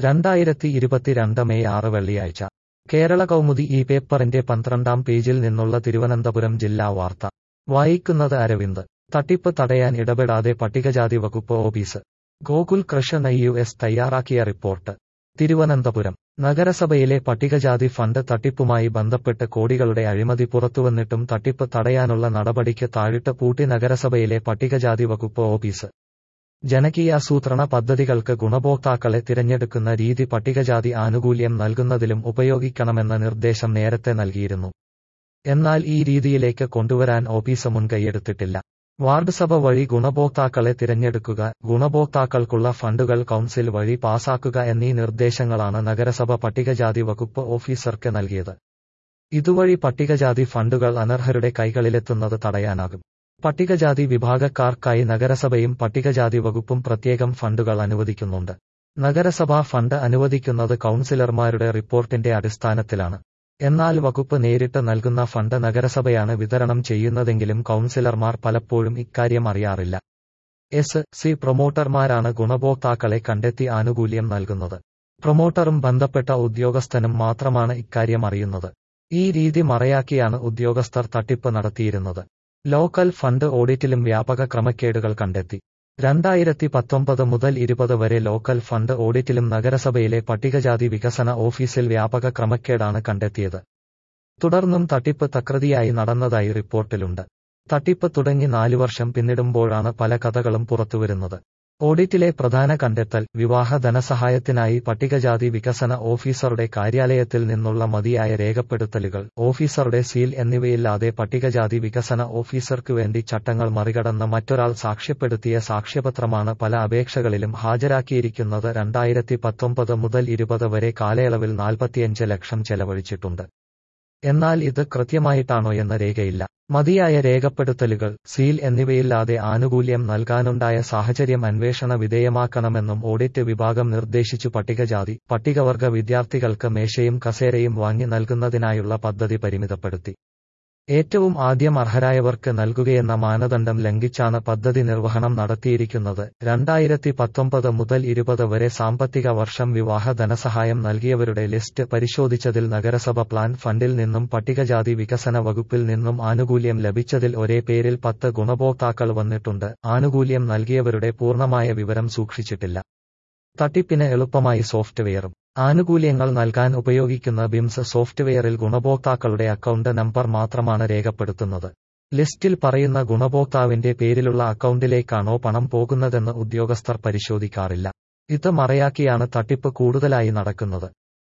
രണ്ടായിരത്തി ഇരുപത്തിരണ്ട് മെയ് ആറ് വെള്ളിയാഴ്ച കേരള കൗമുദി ഈ പേപ്പറിന്റെ പന്ത്രണ്ടാം പേജിൽ നിന്നുള്ള തിരുവനന്തപുരം ജില്ലാ വാർത്ത വായിക്കുന്നത് അരവിന്ദ് തട്ടിപ്പ് തടയാൻ ഇടപെടാതെ പട്ടികജാതി വകുപ്പ് office Gokul Krishna U S തയ്യാറാക്കിയ റിപ്പോർട്ട് തിരുവനന്തപുരം നഗരസഭയിലെ പട്ടികജാതി ഫണ്ട് തട്ടിപ്പുമായി ബന്ധപ്പെട്ട് കോടികളുടെ അഴിമതി പുറത്തുവന്നിട്ടും തട്ടിപ്പ് തടയാനുള്ള നടപടിക്ക് താഴിട്ട് പൂട്ടി നഗരസഭയിലെ പട്ടികജാതി വകുപ്പ് ഓഫീസ് ജനകീയാസൂത്രണ പദ്ധതികൾക്ക് ഗുണഭോക്താക്കളെ തിരഞ്ഞെടുക്കുന്ന രീതി പട്ടികജാതി ആനുകൂല്യം നൽകുന്നതിലും ഉപയോഗിക്കണമെന്ന നിർദ്ദേശം നേരത്തെ നൽകിയിരുന്നു എന്നാൽ ഈ രീതിയിലേക്ക് കൊണ്ടുവരാൻ ഓഫീസ് മുൻകൈയെടുത്തിട്ടില്ല വാർഡ് സഭ വഴി ഗുണഭോക്താക്കളെ തിരഞ്ഞെടുക്കുക ഗുണഭോക്താക്കൾക്കുള്ള ഫണ്ടുകൾ കൗൺസിൽ വഴി പാസാക്കുക എന്നീ നിർദ്ദേശങ്ങളാണ് നഗരസഭ പട്ടികജാതി വകുപ്പ് ഓഫീസർക്ക് നൽകിയത് ഇതുവഴി പട്ടികജാതി ഫണ്ടുകൾ അനർഹരുടെ കൈകളിലെത്തുന്നത് തടയാനാകും പട്ടികജാതി വിഭാഗക്കാർക്കായി നഗരസഭയും പട്ടികജാതി വകുപ്പും പ്രത്യേകം ഫണ്ടുകൾ അനുവദിക്കുന്നുണ്ട് നഗരസഭാ ഫണ്ട് അനുവദിക്കുന്നത് കൗൺസിലർമാരുടെ റിപ്പോർട്ടിന്റെ അടിസ്ഥാനത്തിലാണ് എന്നാൽ വകുപ്പ് നേരിട്ട് നൽകുന്ന ഫണ്ട് നഗരസഭയാണ് വിതരണം ചെയ്യുന്നതെങ്കിലും കൗൺസിലർമാർ പലപ്പോഴും ഇക്കാര്യം അറിയാറില്ല എസ് സി പ്രൊമോട്ടർമാരാണ് ഗുണഭോക്താക്കളെ കണ്ടെത്തി ആനുകൂല്യം നൽകുന്നത് പ്രൊമോട്ടറും ബന്ധപ്പെട്ട ഉദ്യോഗസ്ഥനും മാത്രമാണ് ഇക്കാര്യം അറിയുന്നത് ഈ രീതി മറയാക്കിയാണ് ഉദ്യോഗസ്ഥർ തട്ടിപ്പ് നടത്തിയിരുന്നത് ലോക്കൽ ഫണ്ട് ഓഡിറ്റിലും വ്യാപക ക്രമക്കേടുകൾ കണ്ടെത്തി രണ്ടായിരത്തി പത്തൊമ്പത് മുതൽ ഇരുപത് വരെ ലോക്കൽ ഫണ്ട് ഓഡിറ്റിലും നഗരസഭയിലെ പട്ടികജാതി വികസന ഓഫീസിൽ വ്യാപക ക്രമക്കേടാണ് കണ്ടെത്തിയത് തുടർന്നും തട്ടിപ്പ് തകൃതിയായി നടന്നതായി റിപ്പോർട്ടിലുണ്ട് തട്ടിപ്പ് തുടങ്ങി നാലു വർഷം പിന്നിടുമ്പോഴാണ് പല കഥകളും പുറത്തുവരുന്നത് ഓഡിറ്റിലെ പ്രധാന കണ്ടെത്തൽ വിവാഹ ധനസഹായത്തിനായി പട്ടികജാതി വികസന ഓഫീസറുടെ കാര്യാലയത്തിൽ നിന്നുള്ള മതിയായ രേഖപ്പെടുത്തലുകൾ ഓഫീസറുടെ സീൽ എന്നിവയില്ലാതെ പട്ടികജാതി വികസന ഓഫീസർക്കു വേണ്ടി ചട്ടങ്ങൾ മറികടന്ന് മറ്റൊരാൾ സാക്ഷ്യപ്പെടുത്തിയ സാക്ഷ്യപത്രമാണ് പല അപേക്ഷകളിലും ഹാജരാക്കിയിരിക്കുന്നത് രണ്ടായിരത്തി പത്തൊമ്പത് മുതൽ ഇരുപത് വരെ കാലയളവിൽ നാൽപ്പത്തിയഞ്ച് ലക്ഷം ചെലവഴിച്ചിട്ടുണ്ട് എന്നാൽ ഇത് കൃത്യമായിട്ടാണോ എന്ന രേഖയില്ല മതിയായ രേഖപ്പെടുത്തലുകൾ സീൽ എന്നിവയില്ലാതെ ആനുകൂല്യം നൽകാനുണ്ടായ സാഹചര്യം അന്വേഷണ വിധേയമാക്കണമെന്നും ഓഡിറ്റ് വിഭാഗം നിർദ്ദേശിച്ചു പട്ടികജാതി പട്ടികവർഗ വിദ്യാർത്ഥികൾക്ക് മേശയും കസേരയും വാങ്ങി നൽകുന്നതിനായുള്ള പദ്ധതി പരിമിതപ്പെടുത്തി ഏറ്റവും ആദ്യം അർഹരായവർക്ക് നൽകുകയെന്ന മാനദണ്ഡം ലംഘിച്ചാണ് പദ്ധതി നിർവഹണം നടത്തിയിരിക്കുന്നത് രണ്ടായിരത്തി പത്തൊമ്പത് മുതൽ ഇരുപത് വരെ സാമ്പത്തിക വർഷം വിവാഹ ധനസഹായം നൽകിയവരുടെ ലിസ്റ്റ് പരിശോധിച്ചതിൽ നഗരസഭ പ്ലാൻ ഫണ്ടിൽ നിന്നും പട്ടികജാതി വികസന വകുപ്പിൽ നിന്നും ആനുകൂല്യം ലഭിച്ചതിൽ ഒരേ പേരിൽ പത്ത് ഗുണഭോക്താക്കൾ വന്നിട്ടുണ്ട് ആനുകൂല്യം നൽകിയവരുടെ പൂർണ്ണമായ വിവരം സൂക്ഷിച്ചിട്ടില്ല തട്ടിപ്പിന് എളുപ്പമായി സോഫ്റ്റ്വെയറും ആനുകൂല്യങ്ങൾ നൽകാൻ ഉപയോഗിക്കുന്ന ബിംസ് സോഫ്റ്റ്വെയറിൽ ഗുണഭോക്താക്കളുടെ അക്കൗണ്ട് നമ്പർ മാത്രമാണ് രേഖപ്പെടുത്തുന്നത് ലിസ്റ്റിൽ പറയുന്ന ഗുണഭോക്താവിന്റെ പേരിലുള്ള അക്കൗണ്ടിലേക്കാണോ പണം പോകുന്നതെന്ന് ഉദ്യോഗസ്ഥർ പരിശോധിക്കാറില്ല ഇത് മറയാക്കിയാണ് തട്ടിപ്പ് കൂടുതലായി നടക്കുന്നത്